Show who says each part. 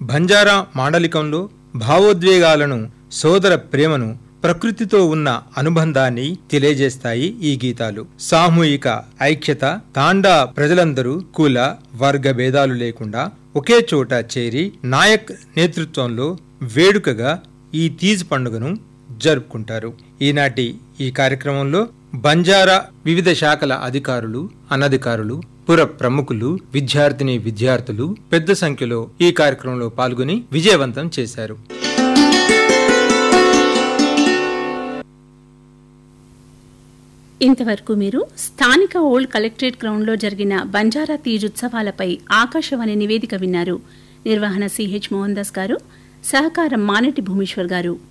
Speaker 1: బంజారా మాండలికంలో భావోద్వేగాలను సోదర ప్రేమను ప్రకృతితో ఉన్న అనుబంధాన్ని తెలియజేస్తాయి ఈ గీతాలు సామూహిక ఐక్యత తాండా ప్రజలందరూ కుల వర్గ భేదాలు లేకుండా ఒకే చోట చేరి నాయక్ నేతృత్వంలో వేడుకగా ఈ తీజ్ పండుగను జరుపుకుంటారు ఈనాటి ఈ కార్యక్రమంలో బంజారా వివిధ శాఖల అధికారులు అనధికారులు పుర ప్రముఖులు విద్యార్థిని విద్యార్థులు పెద్ద సంఖ్యలో ఈ కార్యక్రమంలో పాల్గొని విజయవంతం చేశారు
Speaker 2: ఇంతవరకు మీరు స్థానిక ఓల్డ్ కలెక్టరేట్ గ్రౌండ్లో జరిగిన బంజారా తీజ్ ఉత్సవాలపై ఆకాశవాణి నివేదిక విన్నారు నిర్వహణ సిహెచ్ మోహన్ దాస్ గారు సహకారం మానటి భూమేశ్వర్ గారు